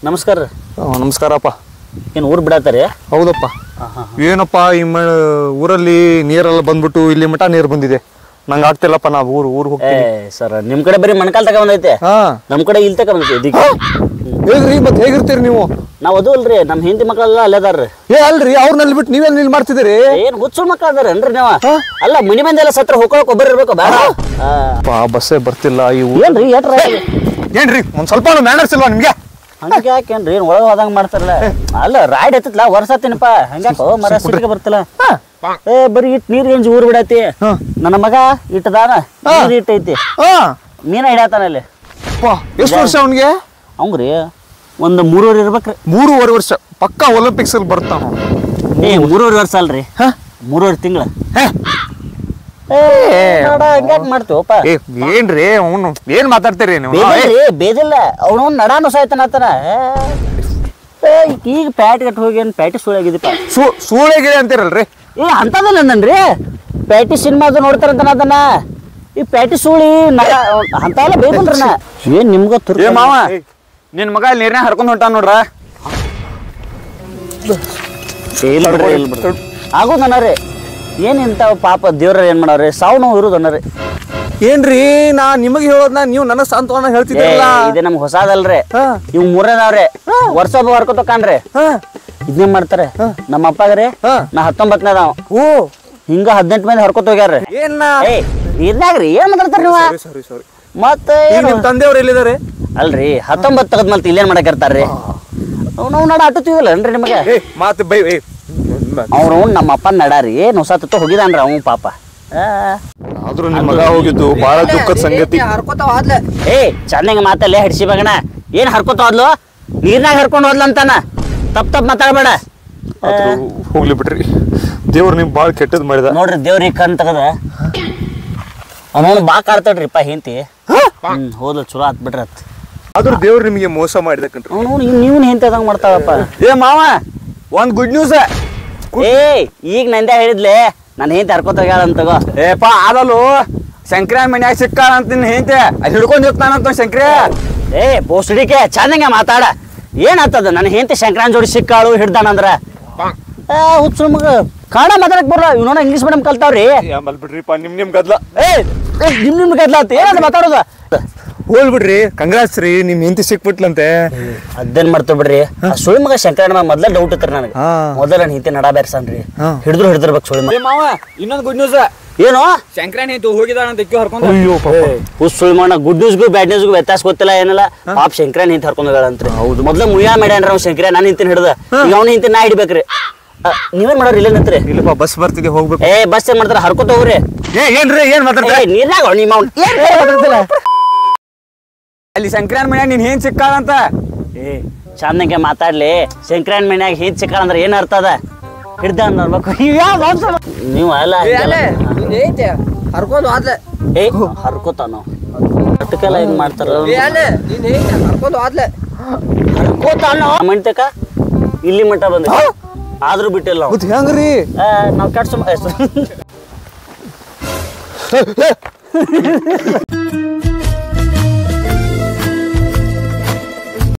ನಮಸ್ಕಾರ ರೀ ಆ, ನಮಸ್ಕಾರಪ್ಪ ಏನು ಊರು ಬಿಡತ್ತಾರೆ ಹೌದಪ್ಪ ಏನಪ್ಪ ಈ ಮ ಊರಲ್ಲಿ ನೀರೆಲ್ಲ ಬಂದ್ಬಿಟ್ಟು ಇಲ್ಲಿ ಮಠ ನೀರು ಬಂದಿದೆ ನಂಗೆ ಆಗ್ತಿಲ್ಲಪ್ಪ ನಾವು ಊರು ಊರು ಏ ಹೋಗ್ತೀನಿ ಸರ್ ನಿಮ್ಮ ಕಡೆ ಬರೀ ಮಣಕಾಲ್ ತಕ ಬಂದೈತೆ ಹಾ ನಮ್ಮ ಕಡೆ ಇಲ್ಲಿ ತಕ ಬಂದೈತೆ ಇದಕ್ಕೆ ಹೇಗ್ರಿ ಮತ್ತೆ ಹೇಗಿರ್ತೀರಿ ನೀವು ನಾವು ಅದು ಅಲ್ರಿ ನಮ್ಮ ಹಿಂದಿ ಮಕ್ಕಳೆಲ್ಲ ಅಲ್ಲೇ ಅದಾರ್ರಿ ಏ ಅಲ್ರಿ ಅವ್ರನ್ನಲ್ಲಿ ಬಿಟ್ಟು ನೀವೇನು ಇಲ್ಲಿ ಮಾಡ್ತಿದ್ದೀರಿ ಏನ್ ಹುಚ್ಚು ಮಕ್ಕಳು ಅದಾರೇನ್ರಿ ನೀವು ಅಲ್ಲ ಮನಿ ಮಂದಿ ಎಲ್ಲ ಸತ್ರ ಹೋಗ್ಕೊಳಕ್ ಒಬ್ಬರು ಇರ್ಬೇಕು ಬೇಡ ಆ, ಪಾ ಬಸ್ಸೇ ಬರ್ತಿಲ್ಲ ಈ ಊರು ಏನ್ರಿ ಏಟ್ರ ಏನ್ರಿ ಒಂದ್ ಸ್ವಲ್ಪ ಮ್ಯಾನರ್ಸ್ ಇಲ್ವಾ ನಿಮ್ಗೆ ಹಂಗೆ ಯಾಕೇನ್ರಿ ಏನ್ ಒಳಗೆ ಹೋದಂಗ ಮಾಡ್ತಾರಲ್ಲ ಅಲ್ಲ ರಾಯ್ಡ್ ಎತ್ತತ್ಲ ವರ್ಷತ್ತಿನಪ್ಪ ಹಂಗ್ಯಾಕೋ ಮರ ಸಿಟಿಗೆ ಬರ್ತಿಲ್ಲ ಏ ಬರೀ ಇಟ್ ನೀರ್ ಗಂಜಿ ಊರ್ ಬಿಡತಿ ನನ್ನ ಮಗ ಇಟ್ಟದಾನ ನೀರ್ ಇಟ್ಟೈತಿ ಹಾ ಮೀನ ಹಿಡಿಯತಾನ ಅಲ್ಲಿ ಪಾ ಎಷ್ಟು ವರ್ಷ ಅವನಿಗೆ ಅವಂಗ್ರಿ ಒಂದು ಮೂರುವರೆ ಇರ್ಬೇಕ್ರಿ ಮೂರುವರೆ ವರ್ಷ ಪಕ್ಕಾ ಒಲಿಂಪಿಕ್ಸ್ ಅಲ್ಲಿ ಬರ್ತಾನ ಏ ಮೂರುವರೆ ವರ್ಷ ಅಲ್ರಿ ಹಾ? ಮೂರುವರೆ ತಿಂಗಳ ಹೇ? ಹಂಗ್ಯಾಕ್ ಮಾಡ್ತೀವಪ್ಪ ಏ ಏನ್ರಿ ಅವನು ಏನ್ ಮಾತಾಡ್ತೀರಿ ನೀವು ಬೇದಿಲ್ರಿ ಬೇದಿಲ್ಲ ಅವನು ನಡಾನು ಸಾಯ್ತಾನ ಆತನ ಏ, ಈಗ ಪ್ಯಾಟ್ ಗಟ್ ಹೋಗಿ ಏನ್ ಪ್ಯಾಟಿ ಸುಳ್ಳಾಗಿದಪ್ಪ ಸೂ ಸೂಳೆಗಿರಿ ಅಂತೀರಲ್ರಿ ಏ ಅಂತದಲ್ಲ ನನ್ರಿ ಪ್ಯಾಟಿ ಸಿನಿಮಾದು ನೋಡ್ತಾರಂತ ಅದನ್ನ ಈ ಪ್ಯಾಟಿ ಸೂಳಿ ನಡ ಅಂತೆಲ್ಲ ಬೇಕಂದ್ರ ನಾ ಏನ್ ನಿಮ್ಗ ತುರ್ಕ ಏ ಮಾವ ನಿನ್ ಮಗ ಇಲ್ಲಿ ನೀರ್ನಾಗ ಹರ್ಕೊಂಡ್ ಹೊಂಟಾನ ನೋಡ್ರ ಇಲ್ಲ ಬಿಡ್ರಿ ಇಲ್ಲ ಬಿಡ್ರಿ ಆಗೋದನ್ನರಿ ಏನ್ ಇಂತಾವ ಪಾಪ ದೇವ್ರ ಏನ್ ಮಾಡವ್ರಿ ಸಾವು ನೋವು ಇರುದನ್ನರಿ ಏನ್ರಿ ನಾ ನಿಮಗೆ ಹೇಳೋದ್ನ ನೀವು ನನಗ್ ಸಾಂತ್ವನ ಏ ಹೇಳ್ತಿದ್ದೀರಲ್ಲ ಇದೆ ನಮ್ಗೆ ಹೊಸಾದಲ್ರಿ ಹಾ. ಇವ್ ಮೂರನೇದವ್ರಿ ವರ್ಷ ಒಬ್ಬ ಹರ್ಕೋತಕಾನ್ರಿ ಹಾ ಇದನ್ನೇ ಮಾಡ್ತಾರೆ ನಮ್ಮ ಅಪ್ಪಗ್ರಿ ಹಾ. ನಾ ಹತ್ತೊಂಬತ್ತನೇದಾವ ಓ ಹಿಂಗ ಹದಿನೆಂಟು ಮಂದಿ ಹರ್ಕೋತ ಹೋಗ್ಯಾರ್ರಿ ಏನ್ ಏ ಇದ್ನಾಗ್ರಿ ಏನ್ ಮಾತಾಡ್ತಾರ ನೀವು ಸಾರಿ ಸಾರಿ ಮತ್ತೆ ಈಗ ಏನು ನಿಮ್ ತಂದೆಯವ್ರು ಎಲ್ಲಿದ್ದಾರೆ ಅಲ್ರಿ ಹತ್ತೊಂಬತ್ತು ತೆಗದ್ ಮತ್ತೆ ಇಲ್ಲೇನ್ ಮಾಡಕಿರ್ತಾರ್ರಿ ನಾವು ನಡ ಆಟುತ್ತೀವಲ್ಲ ಏನ್ರಿ ನಿಮಗೆ ಏ ಮಾತು ಬೈ ಏ ಅವ್ರು ನಮ್ಮ ಅಪ್ಪನ ನಡಾರಿ ಏನ್ ಹೊಸ ತತ್ತು ಹೋಗಿದಾನ್ರಿ ಅವ್ನು ಪಾಪ ಆ. ಆದ್ರೂ ನಿಮ್ ಮಗ ಹೋಗಿದ್ದು ಬಹಳ ದುಃಖದ ಸಂಗತಿ ಏ ಚಂದಂಗ ಮಾತಲ್ಲೇ ಹಿಡ್ಸಿ ಮಗನ ಏನ್ ಹರ್ಕೋತ ಹೋದ್ಲು ನೀರ್ನಾಗ ಹರ್ಕೊಂಡು ಹೋದ್ಲು ಅಂತಾನ ತಪ್ಪ ತಪ್ಪ ಮಾತಾಡ್ಬೇಡ ಆದ್ರೂ ಹೋಗ್ಲಿ ಬಿಡ್ರಿ ದೇವ್ರು ನಿಮ್ ಬಾಳ್ ಕೆಟ್ಟದ್ ಮಾಡಿದ ನೋಡ್ರಿ ದೇವ್ರಿಗೆ ಕಣ್ ತಗದ ಅವನು ಬಾ ಕಾಡ್ತಾಡ್ರಿಪ್ಪ ಹೆಂತಿ ಹ್ಮ್ ಹೋದ್ಲು ಚಲೋ ಆತ್ ಬಿಡ್ರಿ ಅತ್ ಆದ್ರೂ ದೇವ್ರು ನಿಮಗೆ ಮೋಸ ಮಾಡಿದ ಕಣ್ರಿ ಅವನು ನೀವು ಹೆಂತಿ ಅದಂಗ ಮಾಡ್ತಾವಪ್ಪ ಏ ಮಾವ ಒಂದ್ ಗುಡ್ ನ್ಯೂಸ್ ಏ ಈಗ ನಂದೆ ಹೇಳಿದ್ಲೆ ನಾನು ಹೆಂತಿ ಹರ್ಕೋತ ಹೋಗ್ಯಾಳ ಅಂತ ತಗೋ ಏಪ ಆದಲು ಶಂಕರ ಮನ್ಯಾಗ ಸಿಕ್ಕಾಳ ಅಂತ ನಿನ್ ಹೆಂತೆ ಅಲ್ಲಿ ಹಿಡ್ಕೊಂಡ್ ಹೋಗ್ತಾನಂತ ಶಂಕ್ರ ಏ ಬೋಸ್ಡಿಕೆ ಚಂದಂಗ ಮಾತಾಡ ಏನಾಗ್ತದ ನನ್ನ ಹೆಂಡತಿ ಶಂಕರಾನ್ ಜೋಡಿ ಸಿಕ್ಕಾಳು ಹಿಡ್ದಾನಂದ್ರ ಏ ಹುಚ್ಚು ಮಗ ಕನ್ನಡ ಮಾತಾಡಕ್ ಬರಲ್ಲ ಇವನೋನ ಇಂಗ್ಲೀಷ್ ಮೀಡಿಯಂ ಕಲ್ತಾವ್ರಿ ಆಮೇಲೆ ಬಿಡ್ರಿಪ್ಪ ನಿಮ್ ನಿಮ್ ಗದ್ಲ ಏ ಏ, ನಿಮ್ ನಿಮ್ ಗದ್ಲಾತ್ ಏನಂತ ಮಾತಾಡೋದ ಹೋಲ್ ಬಿಡ್ರಿ ಕಂಗ್ರಾಟ್ಸ್ ರೀ ನಿಮ್ ಹೆಂಡತಿ ಸಿಕ್ಬಿಟ್ಲಂತೆ ಅದೇನ್ ಮಾಡ್ತೇವ್ ಬಿಡ್ರಿ ಆ ಸುಳಿ ಮಗ ಶಂಕರಣ್ಣ ಮೊದ್ಲ ಡೌಟ್ ಇತ್ತು ನನಗೆ ಹಾ. ಮೊದಲ ನನ್ನ ಹಿಂತೆ ನಡ ಬೆರ್ಸನ್ರಿ ಹಾ. ಹಿಡಿದ್ರು ಹಿಡಿದಿರ್ಬೇಕು ಸುಳಿ ಮಗ ಏ ಮಾವ ಇನ್ನೊಂದ್ ಗುಡ್ ನ್ಯೂಸ್ ಏನು ಶಂಕರನ್ ಹೆಂತು ಹೋಗಿದಾಳ ಅಂತ ಇಕ್ಕಿ ಹರ್ಕೊಂಡ್ ಅಯ್ಯೋ ಪಾಪ ಹುಸ್ ಸುಳಿ ಮಗ ಗುಡ್ ನ್ಯೂಸ್ಗೂ ಬ್ಯಾಡ್ ನ್ಯೂಸ್ಗೂ ವ್ಯತ್ಯಾಸ ಗೊತ್ತಿಲ್ಲ ಏನಿಲ್ಲ ಪಾಪ ಶಂಕರನ್ ಹಿಂತ ಹರ್ಕೊಂಡ್ ಹೋಗ್ಯಾಳಂತ್ರಿ ಹೌದು ಮೊದ್ಲ ಮುಯ್ಯ ಮಾಡ್ಯಾನ್ರಿ ಅವ್ನು ಶಂಕರ ನಾನು ಹಿಂತಿನ ಹಿಡ್ದ ಈಗ ಅವ್ನ ಹಿಂತಿನ ನಾ ಹಿಡಿಬೇಕ್ರಿ ಆ, ನೀವೇನ್ ಮಾಡೋರು ಇಲ್ಲೇ ನಿಂತ್ರಿ ಇಲ್ಲಪ್ಪ ಬಸ್ ಬರ್ತಿದೆ ಹೋಗ್ಬೇಕು ಏ ಬಸ್ ಏನ್ ಮಾಡ್ತಾರ ಹರ್ಕೋತ ಹೋಗ್ರಿ ಏ ಏನ್ರಿ ಏನ್ ಮಾತಾಡ್ತಾ ಏ ನೀರ್ನಾಗ ನಿಮ್ಮ ಅವ್ನ್ ಏನ್ ಕೈ ಮಾತಾಡ್ತಿಲ್ಲ? ಅಲ್ಲಿ ಶಂಕರನ್ ಮನ್ಯಾಗ ನೀನ್ ಹೆಂಗ್ ಸಿಕ್ಕಾಳಂತ ಏ ಚಂದಂಗೆ ಮಾತಾಡ್ಲಿ ಶಂಕರನ್ ಮನ್ಯಾಗ ಹಿಂದ್ ಸಿಕ್ಕಾಳ ಅಂದ್ರೆ ಏನ್ ಅರ್ಥ ಅದ ಹಿಡ್ದ ಅನ್ನೋರ್ಬೇಕು ನೀವು ಅಲ್ಲ ಹಂಗೆಲ್ಲ. ಐತೆ ಹರ್ಕೊಂಡು ಆದ್ಲೆ ಏ ಹರ್ಕೋತಾನ ಅಟ್ಟಕ್ಕೆಲ್ಲ ಹಿಂಗ್ ಮಾಡ್ತಾರ ನೀನ್ ಐತೆ ಹರ್ಕೊಂಡು ಆದ್ಲೆ ಹರ್ಕೋತಾನ ಮಂಟಕ ಇಲ್ಲಿ ಮಟ್ಟ ಬಂದ ಆದ್ರೂ ಬಿಟ್ಟಿಲ್ಲ ನಾವು. ಮತ್ ಹೆಂಗ್ರಿ ಆ, ನಾವ್ ಕೆಟ್ಟ ಸುಮ್ಮ